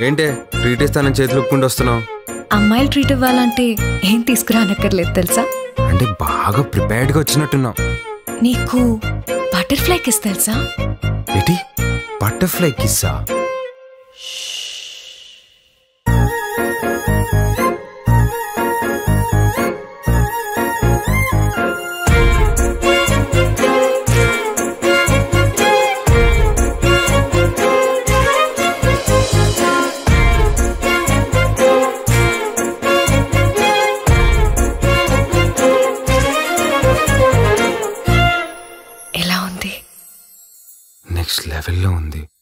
ఏంటే ట్రీట్ ఇస్తానని చేతులు ఒప్పుకుంటూ వస్తున్నావు అమ్మాయిలు ట్రీట్ ఇవ్వాలంటే ఏం తీసుకురానక్కర్లేదు తెలుసా అంటే బాగా ప్రిపేర్డ్గా వచ్చినట్టున్నావు నీకు బటర్ఫ్లై కిస్ తెలుసా ఏంటి బటర్ఫ్లై కిస్సా ఎలా ఉంది నెక్స్ట్ లెవెల్లో ఉంది